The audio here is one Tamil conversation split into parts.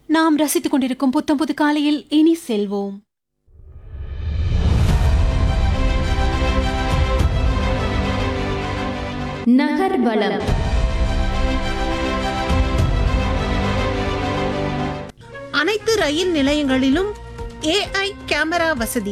நாம் ரசித்துக் கொண்டிருக்கும் புத்தம் புது காலையில் இனி செல்வோம் நகர்வலம் அனைத்து ரயில் நிலையங்களிலும் ஏஐ கேமரா வசதி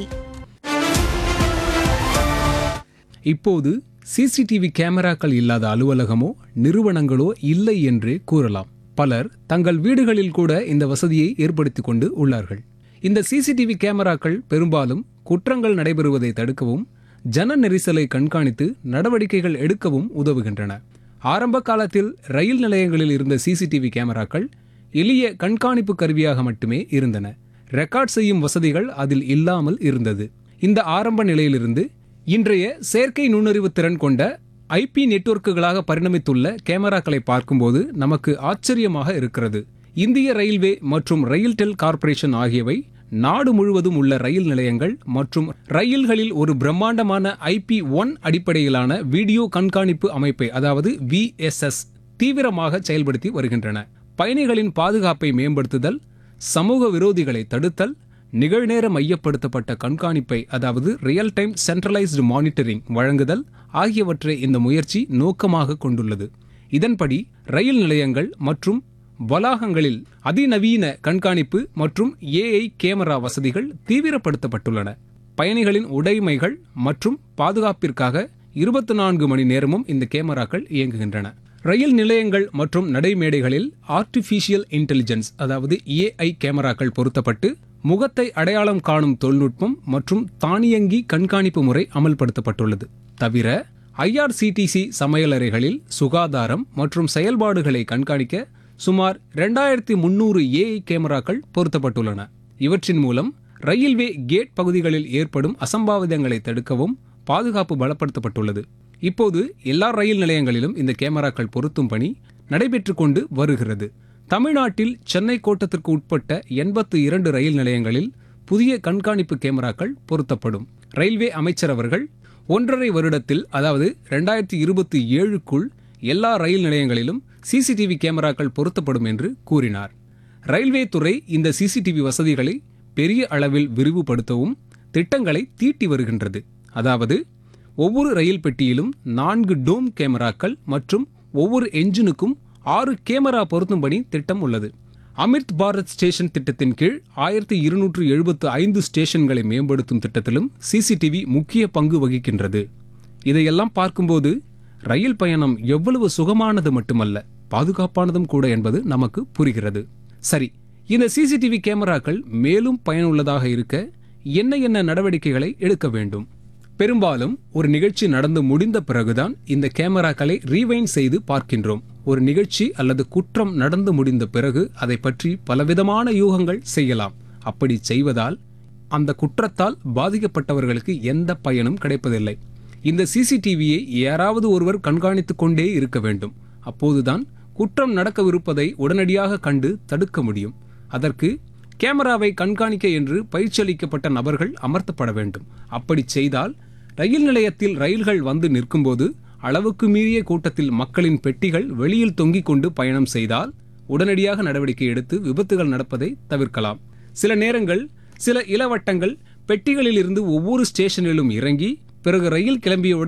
இப்போது சிசிடிவி கேமராக்கள் இல்லாத அலுவலகமோ நிறுவனங்களோ இல்லை என்றே கூறலாம் பலர் தங்கள் வீடுகளில் கூட இந்த வசதியை ஏற்படுத்திக் கொண்டு உள்ளார்கள் இந்த சிசிடிவி கேமராக்கள் பெரும்பாலும் குற்றங்கள் நடைபெறுவதை தடுக்கவும் ஜன நெரிசலை கண்காணித்து நடவடிக்கைகள் எடுக்கவும் உதவுகின்றன ஆரம்ப காலத்தில் ரயில் நிலையங்களில் இருந்த சிசிடிவி கேமராக்கள் எளிய கண்காணிப்பு கருவியாக மட்டுமே இருந்தன ரெக்கார்ட் செய்யும் வசதிகள் அதில் இல்லாமல் இருந்தது இந்த ஆரம்ப நிலையிலிருந்து இன்றைய செயற்கை நுண்ணறிவு திறன் கொண்ட ஐபி நெட்வொர்க்குகளாக பரிணமித்துள்ள கேமராக்களை பார்க்கும்போது நமக்கு ஆச்சரியமாக இருக்கிறது இந்திய ரயில்வே மற்றும் ரயில்டெல் கார்ப்பரேஷன் ஆகியவை நாடு முழுவதும் உள்ள ரயில் நிலையங்கள் மற்றும் ரயில்களில் ஒரு பிரம்மாண்டமான ஐபி ஒன் அடிப்படையிலான வீடியோ கண்காணிப்பு அமைப்பை அதாவது விஎஸ்எஸ் தீவிரமாக செயல்படுத்தி வருகின்றன பயணிகளின் பாதுகாப்பை மேம்படுத்துதல் சமூக விரோதிகளை தடுத்தல் நிகழ்நேர மையப்படுத்தப்பட்ட கண்காணிப்பை அதாவது ரியல் டைம் சென்ட்ரலைஸ்டு மானிட்டரிங் வழங்குதல் ஆகியவற்றை இந்த முயற்சி நோக்கமாக கொண்டுள்ளது இதன்படி ரயில் நிலையங்கள் மற்றும் வளாகங்களில் அதிநவீன கண்காணிப்பு மற்றும் ஏஐ கேமரா வசதிகள் தீவிரப்படுத்தப்பட்டுள்ளன பயணிகளின் உடைமைகள் மற்றும் பாதுகாப்பிற்காக இருபத்தி நான்கு மணி நேரமும் இந்த கேமராக்கள் இயங்குகின்றன ரயில் நிலையங்கள் மற்றும் நடைமேடைகளில் ஆர்டிஃபிஷியல் இன்டெலிஜென்ஸ் அதாவது ஏஐ கேமராக்கள் பொருத்தப்பட்டு முகத்தை அடையாளம் காணும் தொழில்நுட்பம் மற்றும் தானியங்கி கண்காணிப்பு முறை அமல்படுத்தப்பட்டுள்ளது தவிர ஐஆர்சிடிசி சமையலறைகளில் சுகாதாரம் மற்றும் செயல்பாடுகளை கண்காணிக்க சுமார் இரண்டாயிரத்தி முன்னூறு ஏஐ கேமராக்கள் பொருத்தப்பட்டுள்ளன இவற்றின் மூலம் ரயில்வே கேட் பகுதிகளில் ஏற்படும் அசம்பாவிதங்களை தடுக்கவும் பாதுகாப்பு பலப்படுத்தப்பட்டுள்ளது இப்போது எல்லா ரயில் நிலையங்களிலும் இந்த கேமராக்கள் பொருத்தும் பணி நடைபெற்றுக் கொண்டு வருகிறது தமிழ்நாட்டில் சென்னை கோட்டத்திற்கு உட்பட்ட எண்பத்து இரண்டு ரயில் நிலையங்களில் புதிய கண்காணிப்பு கேமராக்கள் பொருத்தப்படும் ரயில்வே அமைச்சர் அவர்கள் ஒன்றரை வருடத்தில் அதாவது ரெண்டாயிரத்தி இருபத்தி ஏழுக்குள் எல்லா ரயில் நிலையங்களிலும் சிசிடிவி கேமராக்கள் பொருத்தப்படும் என்று கூறினார் ரயில்வே துறை இந்த சிசிடிவி வசதிகளை பெரிய அளவில் விரிவுபடுத்தவும் திட்டங்களை தீட்டி வருகின்றது அதாவது ஒவ்வொரு ரயில் பெட்டியிலும் நான்கு டோம் கேமராக்கள் மற்றும் ஒவ்வொரு என்ஜினுக்கும் ஆறு கேமரா பொருத்தும்படி திட்டம் உள்ளது அமிர்த் பாரத் ஸ்டேஷன் திட்டத்தின் கீழ் ஆயிரத்தி இருநூற்று எழுபத்து ஐந்து ஸ்டேஷன்களை மேம்படுத்தும் திட்டத்திலும் சிசிடிவி முக்கிய பங்கு வகிக்கின்றது இதையெல்லாம் பார்க்கும்போது ரயில் பயணம் எவ்வளவு சுகமானது மட்டுமல்ல பாதுகாப்பானதும் கூட என்பது நமக்கு புரிகிறது சரி இந்த சிசிடிவி கேமராக்கள் மேலும் பயனுள்ளதாக இருக்க என்ன என்ன நடவடிக்கைகளை எடுக்க வேண்டும் பெரும்பாலும் ஒரு நிகழ்ச்சி நடந்து முடிந்த பிறகுதான் இந்த கேமராக்களை ரீவைண்ட் செய்து பார்க்கின்றோம் ஒரு நிகழ்ச்சி அல்லது குற்றம் நடந்து முடிந்த பிறகு அதை பற்றி பலவிதமான யூகங்கள் செய்யலாம் அப்படி செய்வதால் அந்த குற்றத்தால் பாதிக்கப்பட்டவர்களுக்கு எந்த பயனும் கிடைப்பதில்லை இந்த சிசிடிவியை யாராவது ஒருவர் கண்காணித்துக் கொண்டே இருக்க வேண்டும் அப்போதுதான் குற்றம் நடக்கவிருப்பதை உடனடியாக கண்டு தடுக்க முடியும் அதற்கு கேமராவை கண்காணிக்க என்று பயிற்சியளிக்கப்பட்ட நபர்கள் அமர்த்தப்பட வேண்டும் அப்படி செய்தால் ரயில் நிலையத்தில் ரயில்கள் வந்து நிற்கும்போது அளவுக்கு மீறிய கூட்டத்தில் மக்களின் பெட்டிகள் வெளியில் தொங்கிக் கொண்டு பயணம் செய்தால் உடனடியாக நடவடிக்கை எடுத்து விபத்துகள் நடப்பதை தவிர்க்கலாம் சில நேரங்கள் சில இளவட்டங்கள் பெட்டிகளில் இருந்து ஒவ்வொரு ஸ்டேஷனிலும் இறங்கி பிறகு ரயில் கிளம்பியவுடன்